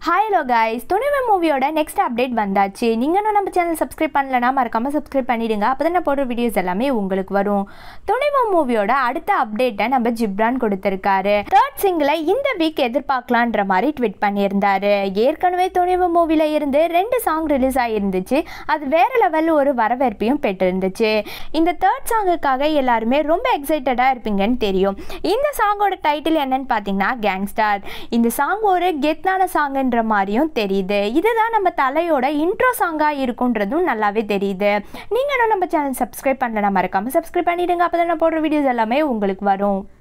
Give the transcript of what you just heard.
hi hello guys துணிவு மூவியோட next update வந்தாச்சு நீங்கள் இன்னும் நம்ம சேனல் சப்ஸ்கிரைப் பண்ணலனா மறக்காமல் சப்ஸ்கிரைப் பண்ணிடுங்க அப்போ தான் நான் போடுற வீடியோஸ் எல்லாமே உங்களுக்கு வரும் துணிவு மூவியோட அடுத்த அப்டேட்டை நம்ம ஜிப்ரான் கொடுத்துருக்காரு தேர்ட் சிங்கிளை இந்த வீக் எதிர்பார்க்கலான்ற மாதிரி ட்வீட் பண்ணியிருந்தாரு ஏற்கனவே துணிவு மூவியில் இருந்து ரெண்டு சாங் ரிலீஸ் ஆகியிருந்துச்சு அது வேற லெவலில் ஒரு வரவேற்பையும் பெற்றிருந்துச்சு இந்த தேர்ட் சாங்குக்காக எல்லாருமே ரொம்ப எக்ஸைட்டடாக இருப்பீங்கன்னு தெரியும் இந்த சாங்கோட டைட்டில் என்னன்னு பார்த்தீங்கன்னா கேங்ஸ்டார் இந்த சாங் ஒரு கெத்தான சாங்குன்ற மாதிரியும் தெரியுது இதுதான் நம்ம தலையோட இன்ட்ரோ சாங்காக இருக்குன்றதும் நல்லாவே தெரியுது நீங்களும் நம்ம சேனல் சப்ஸ்கிரைப் பண்ணலனா மறக்காமல் சப்ஸ்கிரைப் பண்ணிடுங்க அப்போ தான் நான் போடுற வீடியோஸ் எல்லாமே உங்களுக்கு வரும்